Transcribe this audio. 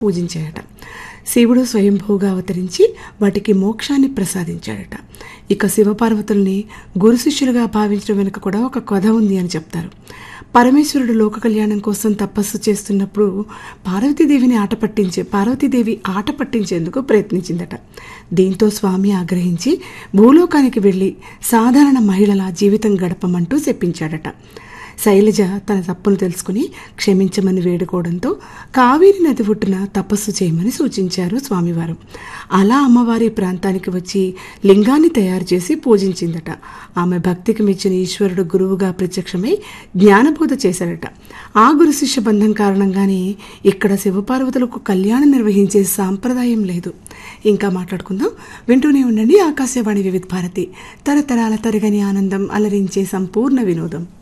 పూజించాయట శివుడు స్వయంభూగా అవతరించి వాటికి మోక్షాన్ని ప్రసాదించాడట ఇక శివపార్వతుల్ని గురు శిష్యులుగా భావించడం వెనుక కూడా ఒక కథ ఉంది అని చెప్తారు పరమేశ్వరుడు లోక కళ్యాణం కోసం తపస్సు చేస్తున్నప్పుడు పార్వతీదేవిని ఆట పట్టించే పార్వతీదేవి ఆట పట్టించేందుకు ప్రయత్నించిందట దీంతో స్వామి ఆగ్రహించి భూలోకానికి వెళ్ళి సాధారణ మహిళల జీవితం గడపమంటూ చెప్పించాడట శైలజ తన తప్పును తెలుసుకుని క్షమించమని వేడుకోవడంతో కావేరి నది ఒడ్డున తపస్సు చేయమని సూచించారు స్వామివారు అలా అమ్మవారి ప్రాంతానికి వచ్చి లింగాన్ని తయారు చేసి పూజించిందట ఆమె భక్తికి మెచ్చిన ఈశ్వరుడు గురువుగా ప్రత్యక్షమై జ్ఞానబోధ చేశాడట ఆ గురు శిష్య బంధం కారణంగానే ఇక్కడ శివపార్వతులకు కళ్యాణం నిర్వహించే సాంప్రదాయం లేదు ఇంకా మాట్లాడుకుందాం వింటూనే ఉండండి ఆకాశవాణి వివిధ భారతి తరతరాల తరగని ఆనందం అలరించే సంపూర్ణ వినోదం